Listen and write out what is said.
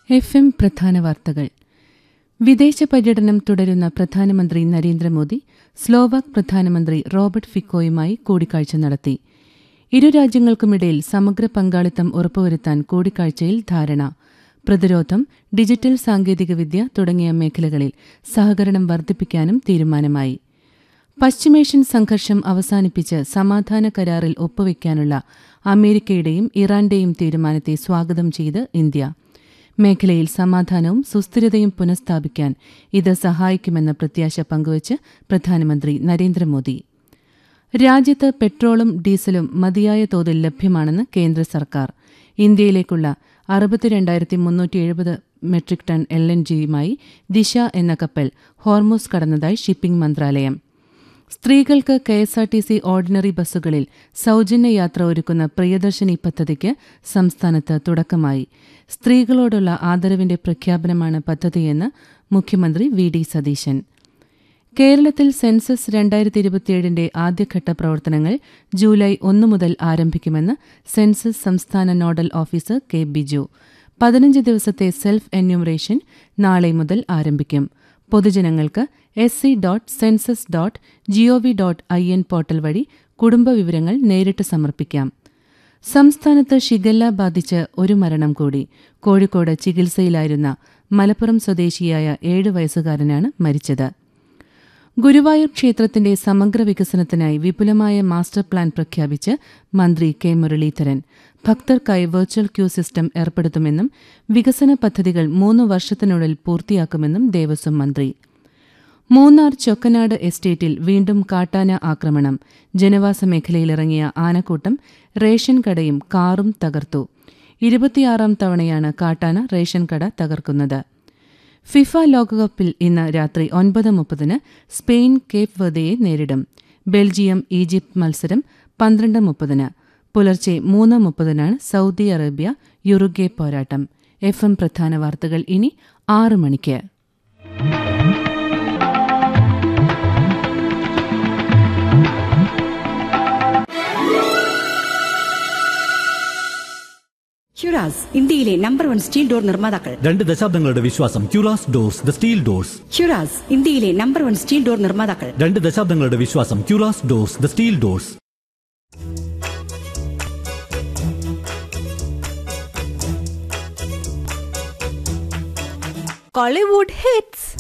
F M പ്രധാന വാർത്തകൾ വിദേശ പര്യടനം തുടരുന്ന പ്രധാനമന്ത്രി നരേന്ദ്രമോദി സ്ലോവാക് പ്രധാനമന്ത്രി റോബർട്ട് ഫിക്കോയുമായി കൂടിക്കാഴ്ച നടത്തി ഇരു രാജ്യങ്ങൾക്കുമിടയിൽ സമഗ്ര പങ്കാളിത്തം ഉറപ്പുവരുത്താൻ കൂടിക്കാഴ്ചയിൽ ധാരണ പ്രതിരോധം ഡിജിറ്റൽ സാങ്കേതികവിദ്യ തുടങ്ങിയ മേഖലകളിൽ സഹകരണം വർദ്ധിപ്പിക്കാനും തീരുമാനമായി പശ്ചിമേഷ്യൻ സംഘർഷം അവസാനിപ്പിച്ച് സമാധാന കരാറിൽ ഒപ്പുവെക്കാനുള്ള അമേരിക്കയുടെയും ഇറാന്റെയും തീരുമാനത്തെ സ്വാഗതം ചെയ്ത് ഇന്ത്യ മേഖലയിൽ സമാധാനവും സുസ്ഥിരതയും പുനഃസ്ഥാപിക്കാൻ ഇത് സഹായിക്കുമെന്ന പ്രത്യാശ പങ്കുവച്ച് പ്രധാനമന്ത്രി നരേന്ദ്രമോദി രാജ്യത്ത് പെട്രോളും ഡീസലും മതിയായ തോതിൽ ലഭ്യമാണെന്ന് കേന്ദ്ര സർക്കാർ ഇന്ത്യയിലേക്കുള്ള അറുപത്തിരണ്ടായിരത്തി മുന്നൂറ്റി എഴുപത് മെട്രിക് ടൺ എൽ എൻ ജിയുമായി ദിശ എന്ന കപ്പൽ ഹോർമോസ് കടന്നതായി ഷിപ്പിംഗ് മന്ത്രാലയം സ്ത്രീകൾക്ക് K S R T C ordinary ബസ്സുകളിൽ സൗജന്യ യാത്ര ഒരുക്കുന്ന പ്രിയദർശിനി പദ്ധതിക്ക് സംസ്ഥാനത്ത് തുടക്കമായി സ്ത്രീകളോടുള്ള ആദരവിന്റെ പ്രഖ്യാപനമാണ് പദ്ധതിയെന്ന് മുഖ്യമന്ത്രി വി ഡി സതീശൻ കേരളത്തിൽ സെൻസസ് രണ്ടായിരത്തി ഇരുപത്തിയേഴിന്റെ ആദ്യഘട്ട പ്രവർത്തനങ്ങൾ ജൂലൈ ഒന്ന് മുതൽ ആരംഭിക്കുമെന്ന് സെൻസസ് സംസ്ഥാന നോഡൽ ഓഫീസർ കെ ബിജു പതിനഞ്ച് ദിവസത്തെ സെൽഫ് എന്യൂമറേഷൻ നാളെ മുതൽ ആരംഭിക്കും പൊതുജനങ്ങൾക്ക് S C dot census dot GOV dot I N portal വഴി കുടുംബവിവരങ്ങൾ നേരിട്ട് സമർപ്പിക്കാം സംസ്ഥാനത്ത് ഷിഗല്ല ബാധിച്ച് ഒരു മരണം കൂടി കോഴിക്കോട് ചികിത്സയിലായിരുന്ന മലപ്പുറം സ്വദേശിയായ ഏഴ് വയസ്സുകാരനാണ് മരിച്ചത് ഗുരുവായൂർ ക്ഷേത്രത്തിന്റെ സമഗ്ര വികസനത്തിനായി വിപുലമായ മാസ്റ്റർ പ്ലാൻ പ്രഖ്യാപിച്ച് മന്ത്രി കെ മുരളീധരൻ ഭക്തർക്കായി വെർച്വൽ ക്യൂ സിസ്റ്റം ഏർപ്പെടുത്തുമെന്നും വികസന പദ്ധതികൾ മൂന്ന് വർഷത്തിനുള്ളിൽ പൂർത്തിയാക്കുമെന്നും ദേവസ്വം മന്ത്രി മൂന്നാർ ചൊക്കനാട് എസ്റ്റേറ്റിൽ വീണ്ടും കാട്ടാന ആക്രമണം ജനവാസ മേഖലയിലിറങ്ങിയ ആനക്കൂട്ടം റേഷൻ കടയും കാറും തകർത്തു ഇരുപത്തിയാറാം തവണയാണ് കാട്ടാന റേഷൻ കട തകർക്കുന്നത് ഫിഫ ലോകകപ്പിൽ ഇന്ന് രാത്രി ഒൻപത് മുപ്പതിന് സ്പെയിൻ കേപ്പ് വെർദയെ നേരിടും ബെൽജിയം ഈജിപ്ത് മത്സരം പന്ത്രണ്ട് മുപ്പതിന് പുലർച്ചെ മൂന്ന് മുപ്പതിനാണ് സൗദി അറേബ്യ യുറുഗെ പോരാട്ടം എഫ് എം പ്രധാന വാർത്തകൾ ഇനി ആറ് മണിക്ക് ഹ്യുറാസ് ഇന്ത്യയിലെ നമ്പർ വൺ സ്റ്റീൽ ഡോർ നിർമ്മാതാക്കൾ രണ്ട് ദശാബ്ദങ്ങളുടെ വിശ്വാസം ക്യൂറാസ് ഡോർസ് ദ സ്റ്റീൽ ഡോർസ് ഹ്യുറാസ് ഇന്ത്യയിലെ നമ്പർ വൺ സ്റ്റീൽ ഡോർ നിർമ്മാതാക്കൾ രണ്ട് ദശാബ്ദങ്ങളുടെ വിശ്വാസം ക്യൂറാസ് doors the steel doors Collywood hits.